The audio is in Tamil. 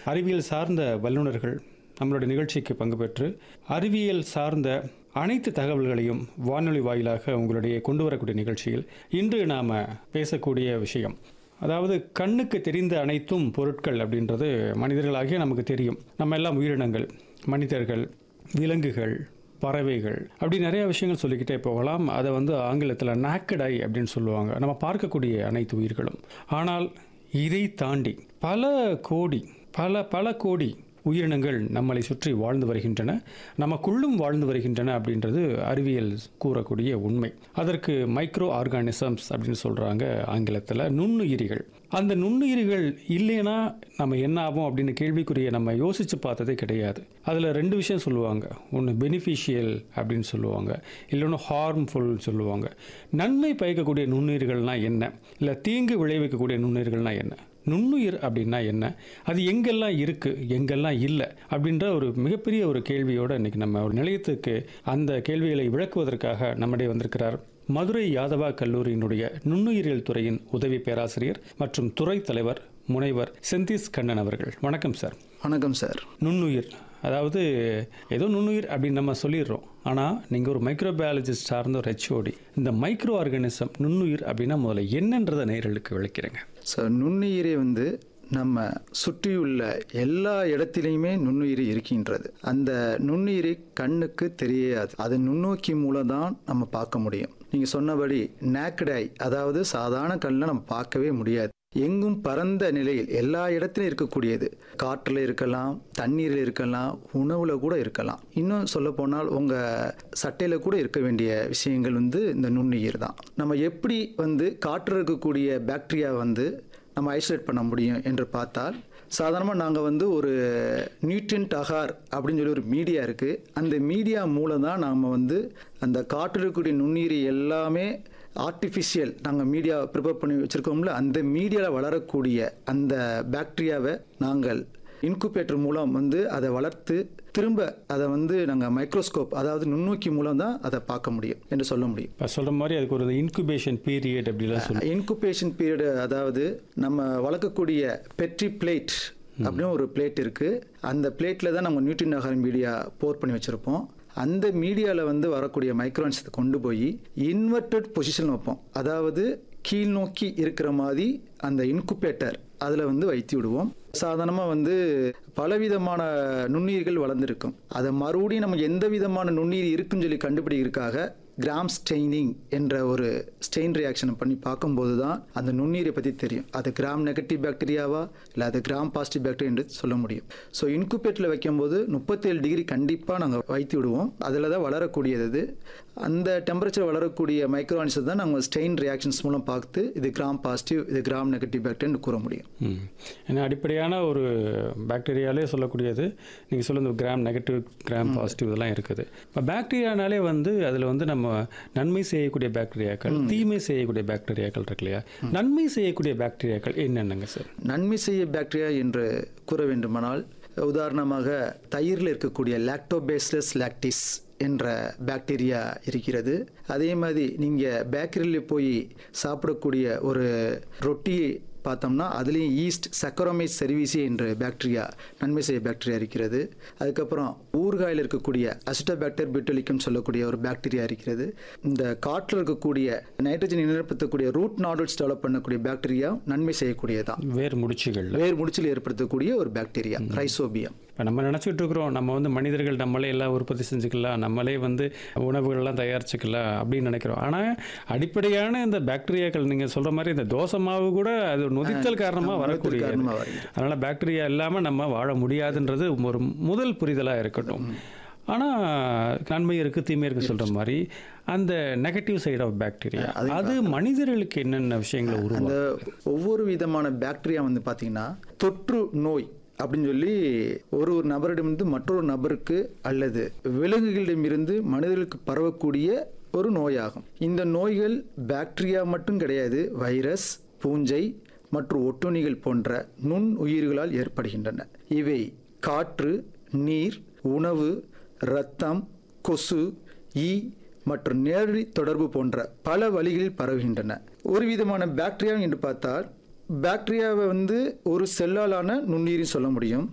அறிவியல் சார்ந்த வல்லுநர்கள் நம்மளுடைய நிகழ்ச்சிக்கு பங்கு பெற்று அறிவியல் சார்ந்த அனைத்து தகவல்களையும் வானொலி வாயிலாக உங்களுடைய கொண்டு வரக்கூடிய நிகழ்ச்சியில் இன்று நாம் பேசக்கூடிய விஷயம் அதாவது கண்ணுக்கு தெரிந்த அனைத்தும் பொருட்கள் அப்படின்றது மனிதர்களாகிய நமக்கு தெரியும் நம்ம எல்லாம் உயிரினங்கள் மனிதர்கள் விலங்குகள் பறவைகள் அப்படி நிறைய விஷயங்கள் சொல்லிக்கிட்டே போகலாம் அதை வந்து ஆங்கிலத்தில் நாக்கடை அப்படின்னு சொல்லுவாங்க நம்ம பார்க்கக்கூடிய அனைத்து உயிர்களும் ஆனால் இதை தாண்டி பல கோடி பல பல கோடி உயிரினங்கள் நம்மளை சுற்றி வாழ்ந்து வருகின்றன நமக்குள்ளும் வாழ்ந்து வருகின்றன அப்படின்றது அறிவியல் கூறக்கூடிய உண்மை அதற்கு மைக்ரோ ஆர்கானிசம்ஸ் அப்படின்னு சொல்கிறாங்க ஆங்கிலத்தில் நுண்ணுயிரிகள் அந்த நுண்ணுயிரிகள் இல்லைன்னா நம்ம என்ன ஆகும் அப்படின்னு கேள்விக்குரிய நம்ம யோசித்து பார்த்ததே கிடையாது அதில் ரெண்டு விஷயம் சொல்லுவாங்க ஒன்று பெனிஃபிஷியல் அப்படின்னு சொல்லுவாங்க இல்லைன்னு ஹார்ம்ஃபுல்னு சொல்லுவாங்க நன்மை பயக்கக்கூடிய நுண்ணுயிர்கள்னால் என்ன இல்லை தீங்கு விளைவிக்கக்கூடிய நுண்ணுயிர்கள்னால் என்ன நுண்ணுயிர் அப்படின்னா என்ன அது எங்கெல்லாம் இருக்குது எங்கெல்லாம் இல்லை அப்படின்ற ஒரு மிகப்பெரிய ஒரு கேள்வியோடு இன்றைக்கி நம்ம ஒரு நிலையத்துக்கு அந்த கேள்விகளை விளக்குவதற்காக நம்முடைய வந்திருக்கிறார் மதுரை யாதவா கல்லூரியினுடைய நுண்ணுயிரியல் துறையின் உதவி பேராசிரியர் மற்றும் துறை தலைவர் முனைவர் செந்திஸ் கண்ணன் அவர்கள் வணக்கம் சார் வணக்கம் சார் நுண்ணுயிர் அதாவது ஏதோ நுண்ணுயிர் அப்படின்னு நம்ம சொல்லிடுறோம் ஆனால் நீங்கள் ஒரு மைக்ரோபயாலஜிஸ்ட் சார்ந்த ஒரு ஹெச்ஓடி இந்த மைக்ரோ ஆர்கானிசம் நுண்ணுயிர் அப்படின்னா முதல்ல என்னன்றதை நேயர்களுக்கு விளக்கிறேங்க ஸோ நுண்ணுயிரை வந்து நம்ம சுற்றியுள்ள எல்லா இடத்திலையுமே நுண்ணுயிரி இருக்கின்றது அந்த நுண்ணுயிரி கண்ணுக்கு தெரியாது அது நுண்ணோக்கி மூலம் தான் நம்ம பார்க்க முடியும் நீங்கள் சொன்னபடி நேக்கடை அதாவது சாதாரண கண்ணில் நம்ம பார்க்கவே முடியாது எங்கும் பரந்த நிலையில் எல்லா இடத்துலையும் இருக்கக்கூடியது காற்றில் இருக்கலாம் தண்ணீரில் இருக்கலாம் உணவில் கூட இருக்கலாம் இன்னும் சொல்ல போனால் உங்கள் சட்டையில் கூட இருக்க வேண்டிய விஷயங்கள் வந்து இந்த நுண்ணுயிர் தான் நம்ம எப்படி வந்து காற்றில் இருக்கக்கூடிய பாக்டீரியா வந்து நம்ம ஐசோலேட் பண்ண முடியும் என்று பார்த்தால் சாதாரணமாக நாங்கள் வந்து ஒரு நியூட்ரியன்ட் அகார் அப்படின்னு சொல்லி ஒரு மீடியா இருக்குது அந்த மீடியா மூலம் தான் நாம் வந்து அந்த காற்றில் இருக்கக்கூடிய நுண்ணுயிரி எல்லாமே ஆர்டிஃபிஷியல் நாங்கள் மீடியா ப்ரிப்பேர் பண்ணி வச்சுருக்கோம்ல அந்த மீடியாவில் வளரக்கூடிய அந்த பாக்டீரியாவை நாங்கள் இன்குபேட்டர் மூலம் வந்து அதை வளர்த்து திரும்ப அதை வந்து நாங்கள் மைக்ரோஸ்கோப் அதாவது நுண்ணோக்கி மூலம் தான் அதை பார்க்க முடியும் என்று சொல்ல முடியும் இப்போ சொல்கிற மாதிரி அதுக்கு ஒரு இன்குபேஷன் பீரியட் அப்படிலாம் சொல்லி இன்குபேஷன் பீரியட் அதாவது நம்ம வளர்க்கக்கூடிய பெட்ரி பிளேட் அப்படின்னு ஒரு பிளேட் இருக்குது அந்த பிளேட்டில் தான் நம்ம நியூட்ரின் ஆகார மீடியா போர் பண்ணி வச்சுருப்போம் அந்த மீடியாவில் வந்து வரக்கூடிய மைக்ரோன்ஸை கொண்டு போய் இன்வெர்டட் பொசிஷன் வைப்போம் அதாவது கீழ் நோக்கி இருக்கிற மாதிரி அந்த இன்குபேட்டர் அதில் வந்து வைத்து விடுவோம் சாதாரணமாக வந்து பலவிதமான நுண்ணுயிர்கள் வளர்ந்துருக்கும் அதை மறுபடியும் நமக்கு எந்த விதமான நுண்ணுயிர் இருக்குன்னு சொல்லி கண்டுபிடிக்கிறதுக்காக கிராம் ஸ்டெய்னிங் என்ற ஒரு ஸ்டெயின் ரியாக்ஷனை பண்ணி பார்க்கும்போது தான் அந்த நுண்ணுயிரை பற்றி தெரியும் அது கிராம் நெகட்டிவ் பாக்டீரியாவா இல்லை அது கிராம் பாசிட்டிவ் பாக்டீரியா என்று சொல்ல முடியும் ஸோ இன்குபேட்டில் வைக்கும்போது முப்பத்தேழு டிகிரி கண்டிப்பாக நாங்கள் வைத்து விடுவோம் அதில் தான் வளரக்கூடியது அது அந்த டெம்பரேச்சர் வளரக்கூடிய மைக்ரோஆனிசம் தான் நாங்கள் ஸ்டெயின் ரியாக்ஷன்ஸ் மூலம் பார்த்து இது கிராம் பாசிட்டிவ் இது கிராம் நெகட்டிவ் பாக்டீரியான்னு கூற முடியும் ம். ஏன்னா அடிப்படையான ஒரு பாக்டீரியாலே சொல்லக்கூடியது நீங்கள் சொல்ல இந்த கிராம் நெகட்டிவ் கிராம் பாசிட்டிவ் இதெல்லாம் இருக்குது இப்போ பாக்டீரியானாலே வந்து அதில் வந்து நம்ம நன்மை செய்யக்கூடிய பாக்டீரியாக்கள் தீமை செய்யக்கூடிய பாக்டீரியாக்கள் இருக்கு இல்லையா நன்மை செய்யக்கூடிய பாக்டீரியாக்கள் என்னென்னங்க சார் நன்மை செய்ய பாக்டீரியா என்று கூற வேண்டுமானால் உதாரணமாக தயிரில் இருக்கக்கூடிய லாக்டோபேஸ்லஸ் லாக்டிஸ் என்ற பாக்டீரியா இருக்கிறது அதே மாதிரி நீங்கள் பேக்கரியில் போய் சாப்பிடக்கூடிய ஒரு ரொட்டியை பார்த்தோம்னா அதுலேயும் ஈஸ்ட் சக்கரோமைஸ் செர்வீசி என்ற பாக்டீரியா நன்மை செய்ய பாக்டீரியா இருக்கிறது அதுக்கப்புறம் ஊறுகாயில் இருக்கக்கூடிய அசிட்டோபாக்டர் பியூட்டலிக்கம் சொல்லக்கூடிய ஒரு பாக்டீரியா இருக்கிறது இந்த காற்றில் இருக்கக்கூடிய நைட்ரஜன் நிலைப்படுத்தக்கூடிய ரூட் நாடுல்ஸ் டெவலப் பண்ணக்கூடிய பாக்டீரியா நன்மை செய்யக்கூடியதான் வேர் முடிச்சுகள் வேர் முடிச்சில் ஏற்படுத்தக்கூடிய ஒரு பாக்டீரியா ரைசோபியம் இப்போ நம்ம நினச்சிட்டு இருக்கிறோம் நம்ம வந்து மனிதர்கள் நம்மளே எல்லாம் உற்பத்தி செஞ்சுக்கலாம் நம்மளே வந்து உணவுகள்லாம் தயாரிச்சுக்கலாம் அப்படின்னு நினைக்கிறோம் ஆனால் அடிப்படையான இந்த பாக்டீரியாக்கள் நீங்கள் சொல்கிற மாதிரி இந்த தோசை மாவு கூட அது நொதித்தல் காரணமாக வரக்கூடிய காரணமாக வருகிறது அதனால் பாக்டீரியா இல்லாமல் நம்ம வாழ முடியாதுன்றது ஒரு முதல் புரிதலாக இருக்கட்டும் ஆனால் நன்மை இருக்குது தீமை இருக்குது சொல்கிற மாதிரி அந்த நெகட்டிவ் சைடு ஆஃப் பாக்டீரியா அது மனிதர்களுக்கு என்னென்ன விஷயங்களை உருவாக்கும் அந்த ஒவ்வொரு விதமான பாக்டீரியா வந்து பார்த்தீங்கன்னா தொற்று நோய் அப்படின்னு சொல்லி ஒரு ஒரு நபரிடமிருந்து மற்றொரு நபருக்கு அல்லது விலங்குகளிடமிருந்து மனிதர்களுக்கு பரவக்கூடிய ஒரு நோயாகும் இந்த நோய்கள் பாக்டீரியா மட்டும் கிடையாது வைரஸ் பூஞ்சை மற்றும் ஒட்டுண்ணிகள் போன்ற நுண் உயிர்களால் ஏற்படுகின்றன இவை காற்று நீர் உணவு இரத்தம் கொசு ஈ மற்றும் நேரடி தொடர்பு போன்ற பல வழிகளில் பரவுகின்றன ஒரு விதமான பாக்டீரியா என்று பார்த்தால் பாக்டீரியாவை வந்து ஒரு செல்லாலான நுண்ணுயிரி சொல்ல முடியும்